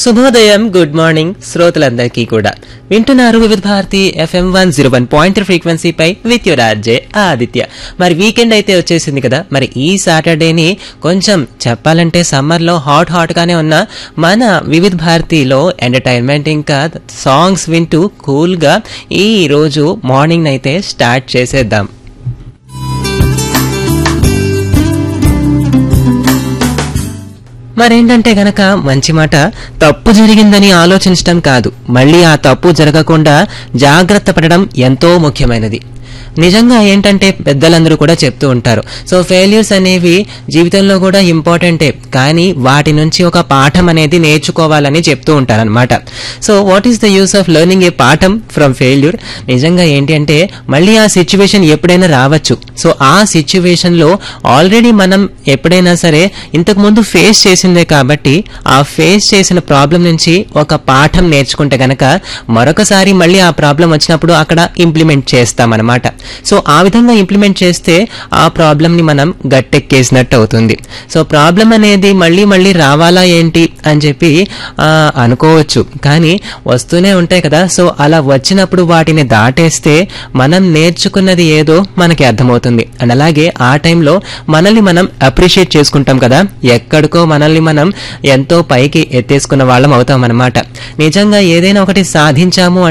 శుభోదయం good morning శ్రోతలందరికీ కూడా వింటున్నారు Vividh Bharati FM one zero one point ఫ్రీక్వెన్సీపై విత్ యువర్ ఆర్జే ఆదిత్య మరి వీకెండ్ అయితే వచ్చేసింది కదా మరి ఈ సాటర్డేని కొంచెం చెప్పాలంటే సమ్మర్లో హాట్ హాట్ గానే ఉన్న మన వివిధ భారతిలో ఎంటర్టైన్మెంట్ ఇంకా సాంగ్స్ వింటూ కూల్గా ఈ రోజు మార్నింగ్ అయితే స్టార్ట్ చేసేద్దాం మరేంటంటే గనక మంచి మాట తప్పు జరిగిందని ఆలోచించటం కాదు మళ్ళీ ఆ తప్పు జరగకుండా జాగ్రత్త పడడం ఎంతో ముఖ్యమైనది నిజంగా ఏంటంటే పెద్దలందరూ కూడా చెప్తూ ఉంటారు సో ఫెయిల్యూర్స్ అనేవి జీవితంలో కూడా ఇంపార్టెంటే కానీ వాటి నుంచి ఒక పాఠం అనేది నేర్చుకోవాలని చెప్తూ ఉంటారనమాట so what is the use of learning a పాఠం ఫ్రమ్ ఫెయిల్యూర్ నిజంగా ఏంటి అంటే మళ్ళీ ఆ సిచ్యువేషన్ ఎప్పుడైనా రావచ్చు సో ఆ సిచ్యువేషన్ లో ఆల్రెడీ మనం ఎప్పుడైనా సరే ఇంతకు ముందు ఫేస్ చేసిందే కాబట్టి ఆ ఫేస్ చేసిన ప్రాబ్లం నుంచి ఒక పాఠం నేర్చుకుంటే గనక మరొకసారి మళ్ళీ ఆ ప్రాబ్లం వచ్చినప్పుడు అక్కడ ఇంప్లిమెంట్ చేస్తామన్నమాట సో ఆ విధంగా ఇంప్లిమెంట్ చేస్తే ఆ ప్రాబ్లం ని మనం గట్టెక్కేసినట్టు అవుతుంది సో ప్రాబ్లం అనేది మళ్ళీ మళ్ళీ రావాలా ఏంటి అని చెప్పి ఆ, అనుకోవచ్చు కానీ వస్తూనే ఉంటాయి కదా సో అలా వచ్చినప్పుడు వాటిని దాటేస్తే మనం నేర్చుకున్నది ఏదో మనకి అర్థమవుతుంది అండ్ అలాగే ఆ టైంలో మనల్ని మనం అప్రిషియేట్ చేసుకుంటాం కదా ఎక్కడికో మనల్ని మనం ఎంతో పైకి ఎత్తేసుకున్న వాళ్ళం అవుతాం అనమాట నిజంగా ఏదైనా ఒకటి సాధించాము